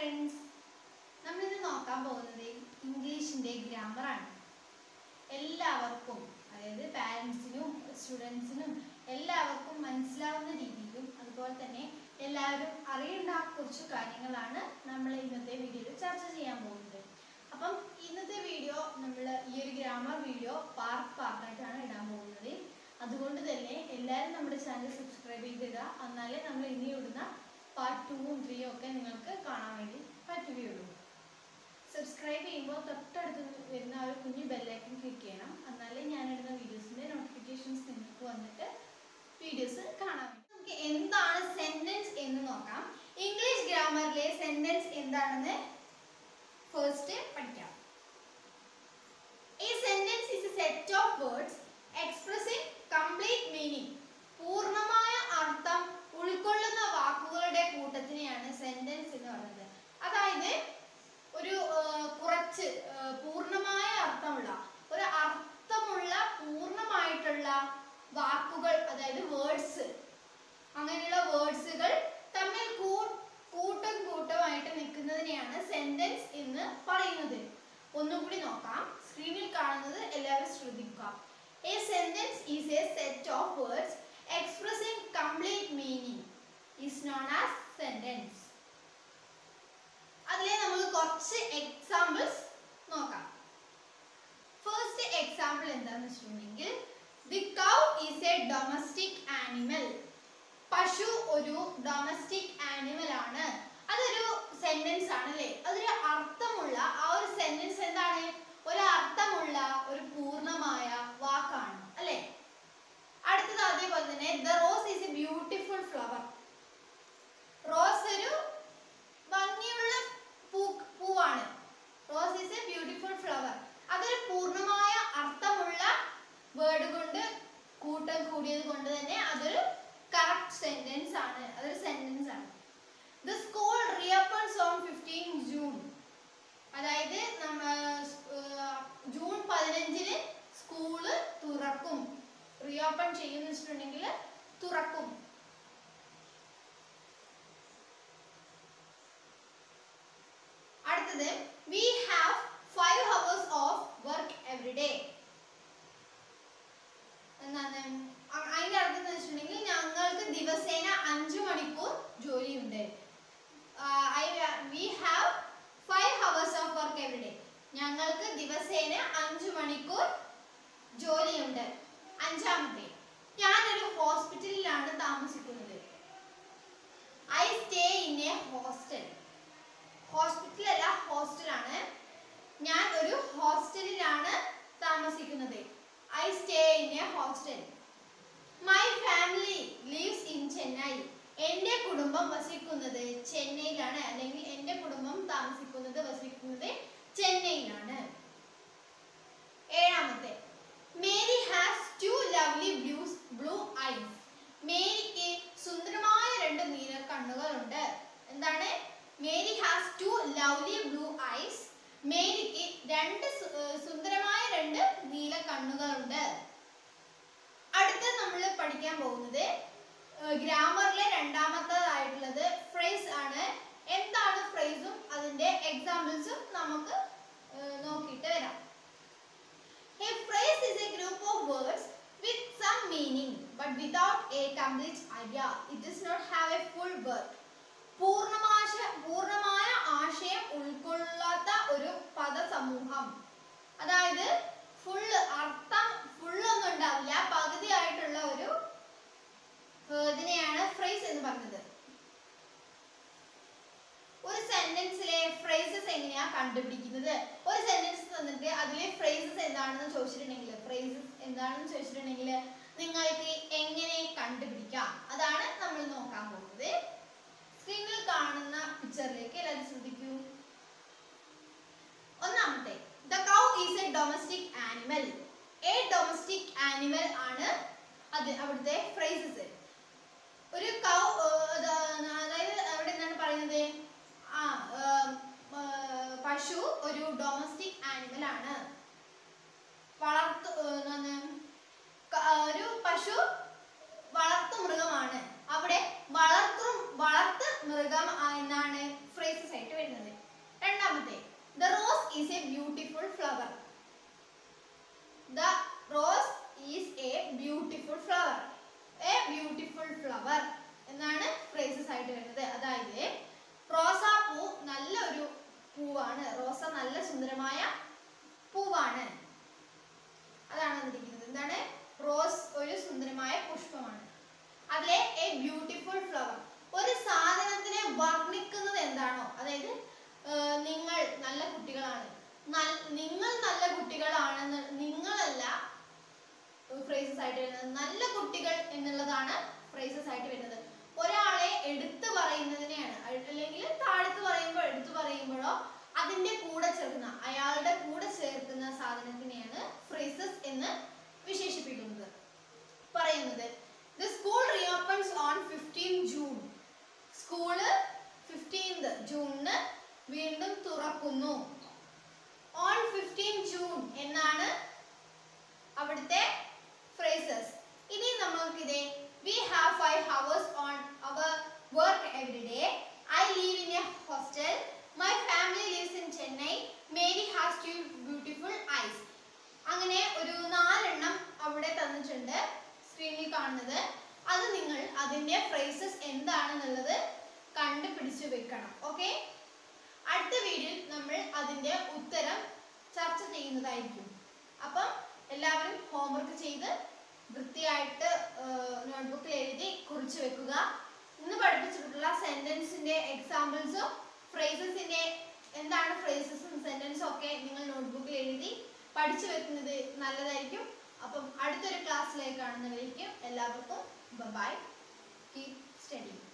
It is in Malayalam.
ഫ്രണ്ട്സ് നമ്മളിന്ന് നോക്കാൻ പോകുന്നത് ഇംഗ്ലീഷിന്റെ ഗ്രാമർ ആണ് എല്ലാവർക്കും അതായത് പാരൻസിനും സ്റ്റുഡൻസിനും എല്ലാവർക്കും മനസ്സിലാവുന്ന രീതിയിലും അതുപോലെ തന്നെ എല്ലാവരും അറിയേണ്ട കുറച്ച് കാര്യങ്ങളാണ് നമ്മൾ ഇന്നത്തെ വീഡിയോയിൽ ചർച്ച ചെയ്യാൻ പോകുന്നത് അപ്പം ഇന്നത്തെ വീഡിയോ നമ്മൾ ഈ ഒരു ഗ്രാമർ വീഡിയോ പാർട്ട് പാർട്ടായിട്ടാണ് ഇടാൻ പോകുന്നത് അതുകൊണ്ട് തന്നെ എല്ലാവരും നമ്മുടെ ചാനൽ സബ്സ്ക്രൈബ് ചെയ്തിടുക എന്നാലേ നമ്മൾ ഇനി ഇടുന്ന പാർട്ട് ടൂവും ത്രീയും ഒക്കെ നിങ്ങൾക്ക് കാണാൻ വേണ്ടി പറ്റുകയുള്ളൂ സബ്സ്ക്രൈബ് ചെയ്യുമ്പോൾ തൊട്ടടുത്ത് വരുന്ന ആ ഒരു കുഞ്ഞു ബെല്ലൈക്കൺ ക്ലിക്ക് ചെയ്യണം എന്നാലേ ഞാനിടുന്ന വീഡിയോസിന്റെ നോട്ടിഫിക്കേഷൻസ് നിങ്ങൾക്ക് വന്നിട്ട് വീഡിയോസ് കാണാൻ വേണ്ടി നമുക്ക് എന്താണ് സെന്റൻസ് എന്ന് നോക്കാം ഇംഗ്ലീഷ് ഗ്രാമറിലെ സെന്റൻസ് എന്താണെന്ന് ഫസ്റ്റ് പഠിക്കാം A sentence is a set of words expressing complete meaning. പൂർണ്ണമായ അർത്ഥം ഉൾക്കൊള്ളുന്ന വാക്കുകളുടെ കൂട്ടത്തിനെയാണ് സെന്റൻസ് എന്ന് പറയുന്നത് അതായത് ഒരു ആ, കുറച്ച് ആ, പൂർണ്ണമായ അർത്ഥമുള്ള ഒരു അർത്ഥമുള്ള പൂർണ്ണമായിട്ടുള്ള വാക്കുകൾ അതായത് വേർഡ്സ് അങ്ങനെയുള്ള വേർഡ്സുകൾ തമ്മിൽ കൂ- കൂട്ടം കൂട്ടമായിട്ട് നിൽക്കുന്നതിനെയാണ് സെന്റൻസ് എന്ന് പറയുന്നത് ഒന്നുകൂടി നോക്കാം സ്ക്രീനിൽ കാണുന്നത് എല്ലാവരും ശ്രദ്ധിക്കുക a sentence is a set of words expressing complete meaning is known as sentence അതിലെ നമുക്ക് കുറച്ച് എക്സാമ്പിൾസ് നോക്കാം ഫസ്റ്റ് എക്സാമ്പിൾ എന്താണെന്ന് വെച്ചിട്ടുണ്ടെങ്കിൽ the cow is a domestic animal പശു ഒരു ഡൊമസ്റ്റിക് ആനിമൽ ആണ് അതൊരു സെന്റൻസ് ആണ് അല്ലേ അതൊരു അർത്ഥമുള്ള ആ ഒരു സെന്റൻസ് എന്താണ് ഒരു അർത്ഥമുള്ള ഒരു പൂർണ്ണമായ വാക്കാണ് അല്ലേ അടുത്തത് അതേപോലെ തന്നെ the rose is a beautiful flower rose ഒരു ഭംഗിയുള്ള പൂ പൂവാണ് rose is a beautiful flower അതൊരു പൂർണ്ണമായ അർത്ഥമുള്ള വേർഡ് കൊണ്ട് കൂട്ടം കൂടിയത് കൊണ്ട് തന്നെ അതൊരു കറക്റ്റ് സെന്റൻസ് ആണ് അതൊരു സെന്റൻസ് ആണ് the school reopens on fifteen June അതായത് നമ്മ ഏർ ജൂൺ പതിനഞ്ചിന് സ്കൂള് തുറക്കും റീഓപ്പൺ ചെയ്യുന്ന വെച്ചിട്ടുണ്ടെങ്കിൽ തുറക്കും അടുത്തത് we have five hours of work every day എന്താണ് അ- അതിന്റെ അർത്ഥം എന്ന് വെച്ചിട്ടുണ്ടെങ്കിൽ ഞങ്ങൾക്ക് ദിവസേന അഞ്ചു മണിക്കൂർ ജോലിയുണ്ട് we have five hours of work every day ഞങ്ങൾക്ക് ദിവസേന അഞ്ചു മണിക്കൂർ ജോലിയുണ്ട് അഞ്ചാമത്തെ ഞാനൊരു ഹോസ്പിറ്റലിലാണ് താമസിക്കുന്നത് I stay in a hostel hospital അല്ല ഹോസ്റ്റലാണ് ഞാൻ ഒരു ഹോസ്റ്റലിലാണ് താമസിക്കുന്നത് I stay in a hostel my family lives in Chennai എൻ്റെ കുടുംബം വസിക്കുന്നത് ചെന്നൈയിലാണ് അല്ലെങ്കിൽ എൻ്റെ കുടുംബം താമസിക്കുന്നത് വസിക്കുന്നത് ചെന്നൈയിലാണ് ഏഴാമത്തെ Mary has two lovely blues blue eyes മേരിക്ക് സുന്ദരമായ രണ്ട് നീല കണ്ണുകളുണ്ട് എന്താണ് Mary has two lovely blue eyes മേരിക്ക് രണ്ട് സു- ഏർ സുന്ദരമായ രണ്ട് നീല കണ്ണുകളുണ്ട് അടുത്ത നമ്മൾ പഠിക്കാൻ പോകുന്നത് ഗ്രാമറിലെ രണ്ടാമത്തേതായിട്ടുള്ളത് ഫ്രേസ് ആണ് എന്താണ് ഫ്രേസും അതിന്റെ എക്സാമ്പിൾസും നമുക്ക് ഏർ നോക്കിയിട്ട് വരാം A phrase is a group of words with some meaning but without a complete idea. It does not have a full word. പൂർണ്ണമാശ പൂർണ്ണമായ ആശയം ഉൾക്കൊള്ളാത്ത ഒരു പദസമൂഹം അതായത് ഫുള്ള് അർത്ഥം ഫുള്ളൊന്നും ഉണ്ടാവില്ല പകുതിയായിട്ടുള്ള ഒരു ഏർ ഇതിനെയാണ് ഫ്രേസ് എന്ന് പറഞ്ഞത് ഒരു സെന്റൻസിലെ ഫ്രേസസ് എങ്ങനെയാ കണ്ടുപിടിക്കുന്നത് ഒരു സെന്റൻസ് തന്നിട്ട് അതിലെ ഫ്രേസസ് എന്താണെന്ന് ചോദിച്ചിട്ടുണ്ടെങ്കിൽ ഫ്രേസസ് എന്താണെന്ന് ചോദിച്ചിട്ടുണ്ടെങ്കിൽ നിങ്ങൾക്ക് എങ്ങനെ കണ്ടുപിടിക്കാം അതാണ് നമ്മൾ നോക്കാൻ പോകുന്നത് സ്ക്രീനിൽ കാണുന്ന പിക്ചറിലേക്ക് എല്ലാവരും ശ്രദ്ധിക്കൂ ഒന്നാമത്തെ the cow is a domestic animal a domestic animal ആണ് അത് അവിടുത്തെ ഫ്രേസസ് ഒരു കൗ അതായത് അവിടെ എന്താണ് പറയുന്നത് ആ ഏർ, ഏർ, പശു ഒരു ഡൊമസ്റ്റിക് ആനിമൽ ആണ് വളർത്തു ഏർ, എന്താണ് ക- ഒരു പശു വളർത്തു മൃഗമാണ് അവിടെ വളർത്തും വളർത്ത് മൃഗം ആ എന്നാണ് ഫ്രേസസ് ആയിട്ട് വരുന്നത് രണ്ടാമത്തെ the rose is a beautiful flower the rose is a beautiful flower a beautiful flower എന്നാണ് ഫ്രേസസ് ആയിട്ട് വരുന്നത് അതായത് റോസാപ്പൂ നല്ലൊരു പൂവാണ് റോസ നല്ല സുന്ദരമായ പൂവാണ് അതാണ് വന്നിരിക്കുന്നത് എന്താണ് റോസ് ഒരു സുന്ദരമായ പുഷ്പമാണ് അതിലെ എ ബ്യൂട്ടിഫുൾ ഫ്ലവർ ഒരു സാധനത്തിനെ വർണ്ണിക്കുന്നത് എന്താണോ അതായത് ഏർ നിങ്ങൾ നല്ല കുട്ടികളാണ് നൽ- നിങ്ങൾ നല്ല കുട്ടികളാണെന്ന് നിങ്ങളല്ല ഫ്രേസസ് ആയിട്ട് വരുന്നത് നല്ല കുട്ടികൾ എന്നുള്ളതാണ് ഫ്രേസസ് ആയിട്ട് വരുന്നത് ഒരാളെ എടുത്തു പറയുന്നതിനെയാണ് അ- അല്ലെങ്കിൽ താഴത്ത് പറയുമ്പോൾ എടുത്തു പറയുമ്പോഴോ അതിന്റെ കൂടെ ചേർക്കുന്ന അയാളുടെ കൂടെ ചേർക്കുന്ന സാധനത്തിനെയാണ് ഫ്രേസസ് എന്ന് വിശേഷിപ്പിക്കുന്നത് പറയുന്നത് the school reopens on fifteen June school fifteenth ജൂണിന് വീണ്ടും തുറക്കുന്നു ഓൺ ഫിഫ്റ്റീൻ ജൂൺ എന്നാണ് അവിടുത്തെ ഫ്രേസസ് ഇനി നമ്മൾക്കിതേ we have five hours on our work every day I live in a hostel my family lives in Chennai Mary has two beautiful eyes അങ്ങനെ ഒരു നാലെണ്ണം അവിടെ തന്നിട്ടുണ്ട് സ്ക്രീനിൽ കാണുന്നത് അത് നിങ്ങൾ അതിന്റെ ഫ്രേസസ് എന്താണെന്നുള്ളത് കണ്ടുപിടിച്ചു വെക്കണം ഓക്കെ അടുത്ത വീഡിയോയിൽ നമ്മൾ അതിന്റെ ഉത്തരം ചർച്ച ചെയ്യുന്നതായിരിക്കും അപ്പം എല്ലാവരും ഹോംവർക്ക് ചെയ്ത് വൃത്തിയായിട്ട് നോട്ട്ബുക്കിൽ എഴുതി കുറിച്ച് വെക്കുക ഇന്ന് പഠിപ്പിച്ചിട്ടുള്ള സെന്റൻസിന്റെ എക്സാമ്പിൾസും ഫ്രേസസിന്റെ എന്താണ് ഫ്രേസസും സെന്റൻസും ഒക്കെ നിങ്ങൾ നോട്ട്ബുക്കിൽ എഴുതി പഠിച്ചു വെക്കുന്നത് നല്ലതായിരിക്കും അപ്പം അടുത്തൊരു ക്ലാസ്സിലേക്ക് കാണുന്നവരേക്കും എല്ലാവർക്കും ബൈ കീപ് സ്റ്റഡി